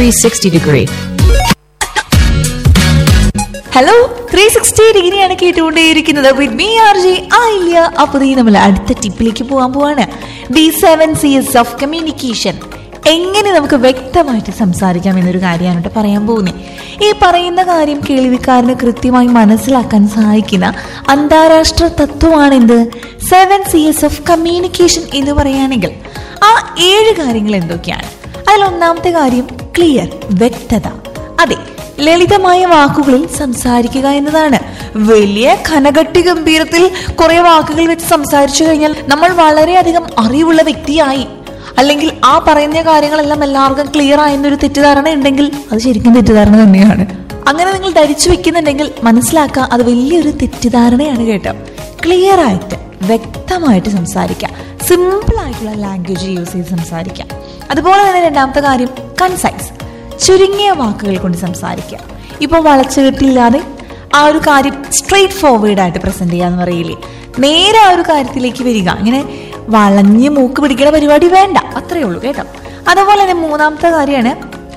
360 degree. Hello three sixty ഡിഗ്രിയാണ് കേട്ടുകൊണ്ടേയിരിക്കുന്നത് with me R J ആയില്ല അപ്പൊ ദേ നമ്മൾ അടുത്ത ടിപ്പിലേക്ക് പോകാൻ പോവാണ് the seven Cs of communication എങ്ങനെ നമുക്ക് വ്യക്തമായിട്ട് സംസാരിക്കാം എന്നൊരു കാര്യമാണ് കേട്ടോ പറയാൻ പോകുന്നത് ഈ പറയുന്ന കാര്യം കേൾവിക്കാരന് കൃത്യമായി മനസ്സിലാക്കാൻ സഹായിക്കുന്ന അന്താരാഷ്ട്ര തത്വമാണ് എന്ത് സെവൻ സീസ് ഓഫ് കമ്മ്യൂണിക്കേഷൻ എന്ന് പറയുകയാണെങ്കിൽ ആ ഏഴ് കാര്യങ്ങൾ എന്തൊക്കെയാണ് അതിൽ ഒന്നാമത്തെ കാര്യം ക്ലിയർ വ്യക്തത അതെ ലളിതമായ വാക്കുകളിൽ സംസാരിക്കുക എന്നതാണ് വലിയ ഘനകട്ടി ഗംഭീരത്തിൽ കുറെ വാക്കുകൾ വെച്ച് സംസാരിച്ചു കഴിഞ്ഞാൽ നമ്മൾ വളരെയധികം അറിവുള്ള വ്യക്തിയായി അല്ലെങ്കിൽ ആ പറയുന്ന കാര്യങ്ങളെല്ലാം എല്ലാവർക്കും ക്ലിയർ ആയെന്നൊരു തെറ്റിദ്ധാരണ ഉണ്ടെങ്കിൽ അത് ശരിക്കും തെറ്റിദ്ധാരണ തന്നെയാണ് അങ്ങനെ നിങ്ങൾ ധരിച്ചു വെക്കുന്നുണ്ടെങ്കിൽ മനസ്സിലാക്കുക അത് വലിയൊരു തെറ്റിദ്ധാരണയാണ് കേട്ടോ ക്ലിയർ ആയിട്ട് വ്യക്തമായിട്ട് സംസാരിക്കുക സിമ്പിൾ ആയിട്ടുള്ള ലാംഗ്വേജ് യൂസ് ചെയ്ത് സംസാരിക്കുക അതുപോലെ തന്നെ രണ്ടാമത്തെ കാര്യം കൺസൈസ് ചുരുങ്ങിയ വാക്കുകൾ കൊണ്ട് സംസാരിക്കുക ഇപ്പോൾ വളച്ചുകെട്ടില്ലാതെ ആ ഒരു കാര്യം സ്ട്രെയിറ്റ് ഫോർവേഡ് ആയിട്ട് പ്രസന്റ് ചെയ്യാന്ന് പറയില്ലേ നേരെ ആ ഒരു കാര്യത്തിലേക്ക് വരിക ഇങ്ങനെ വളഞ്ഞ് മൂക്ക് പിടിക്കുന്ന പരിപാടി വേണ്ട അത്രയേ ഉള്ളൂ കേട്ടോ അതുപോലെ തന്നെ മൂന്നാമത്തെ കാര്യമാണ്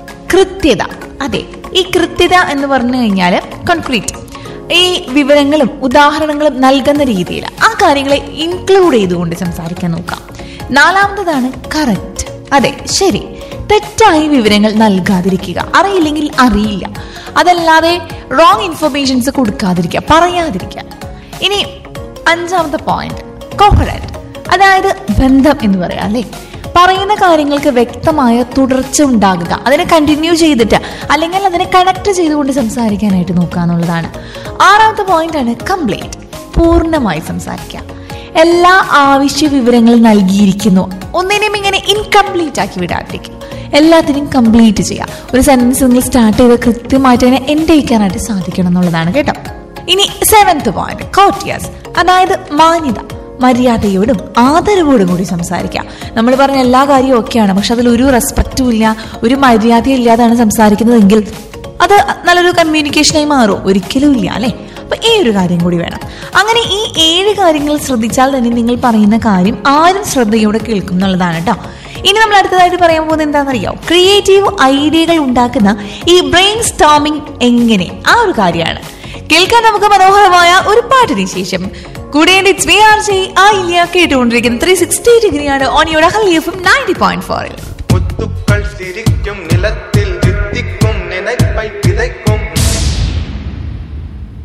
കൃത്യത അതെ ഈ കൃത്യത എന്ന് പറഞ്ഞു കഴിഞ്ഞാൽ കോൺക്രീറ്റ് ഈ വിവരങ്ങളും ഉദാഹരണങ്ങളും നൽകുന്ന രീതിയിൽ ആ കാര്യങ്ങളെ ഇൻക്ലൂഡ് ചെയ്തുകൊണ്ട് സംസാരിക്കാൻ നോക്കാം നാലാമത്തതാണ് കറക്റ്റ് അതെ ശരി തെറ്റായ വിവരങ്ങൾ നൽകാതിരിക്കുക അറിയില്ലെങ്കിൽ അറിയില്ല അതല്ലാതെ റോങ് ഇൻഫർമേഷൻസ് കൊടുക്കാതിരിക്കുക പറയാതിരിക്കുക ഇനി അഞ്ചാമത്തെ പോയിന്റ് കോഹറൻറ്റ് അതായത് ബന്ധം എന്ന് പറയാം അല്ലേ പറയുന്ന കാര്യങ്ങൾക്ക് വ്യക്തമായ തുടർച്ച ഉണ്ടാകുക അതിനെ കണ്ടിന്യൂ ചെയ്തിട്ട് അല്ലെങ്കിൽ അതിനെ കണക്ട് ചെയ്തുകൊണ്ട് സംസാരിക്കാനായിട്ട് നോക്കുക എന്നുള്ളതാണ് ആറാമത്തെ പോയിന്റ് ആണ് കംപ്ലീറ്റ് പൂർണ്ണമായി സംസാരിക്കുക എല്ലാ ആവശ്യ വിവരങ്ങളും നൽകിയിരിക്കുന്നു ഒന്നിനെയും ഇങ്ങനെ ഇൻകംപ്ലീറ്റ് ആക്കി വിടാതിരിക്കുക എല്ലാത്തിനും കംപ്ലീറ്റ് ചെയ്യുക ഒരു സെന്റൻസ് നിങ്ങൾ സ്റ്റാർട്ട് ചെയ്ത് കൃത്യമായിട്ട് അതിനെ എൻഡ് ചെയ്യിക്കാനായിട്ട് സാധിക്കണം എന്നുള്ളതാണ് കേട്ടോ ഇനി സെവൻത് പോയിന്റ് കോട്ടിയസ് അതായത് മാന്യത മര്യാദയോടും ആദരവോടും കൂടി സംസാരിക്കുക നമ്മൾ പറഞ്ഞ എല്ലാ കാര്യവും ഒക്കെയാണ് പക്ഷെ അതിൽ ഒരു റെസ്പെക്റ്റും ഇല്ല ഒരു മര്യാദയും ഇല്ലാതാണ് സംസാരിക്കുന്നതെങ്കിൽ അത് നല്ലൊരു കമ്മ്യൂണിക്കേഷനായി മാറും ഒരിക്കലും ഇല്ല അല്ലേ അപ്പൊ ഈ ഒരു കാര്യം കൂടി വേണം അങ്ങനെ ഈ ഏഴ് കാര്യങ്ങൾ ശ്രദ്ധിച്ചാൽ തന്നെ നിങ്ങൾ പറയുന്ന കാര്യം ആരും ശ്രദ്ധയോടെ കേൾക്കും എന്നുള്ളതാണ് കേട്ടോ ഇനി നമ്മൾ അടുത്തതായിട്ട് പറയാൻ പോകുന്നത് എന്താണെന്നറിയോ ക്രിയേറ്റീവ് ഐഡിയകൾ ഉണ്ടാക്കുന്ന ഈ ബ്രെയിൻ സ്റ്റോമിംഗ് എങ്ങനെ ആ ഒരു കാര്യമാണ് കേൾക്കാൻ നമുക്ക് മനോഹരമായ ഒരു പാട്ടിന് ശേഷം കൂടെ ഇറ്റ്സ് വി ആർ ജെ ആ ഇല്ല കേട്ടുകൊണ്ടിരിക്കുന്ന ത്രീ സിക്സ്റ്റി ഡിഗ്രിയാണ് ഓൺ യുടെ ഹൽ എഫ് നയൻറ്റി പോയിന്റ് ഫോറിൽ മുത്തുക്കൾ ചിരിക്കും നിലത്ത്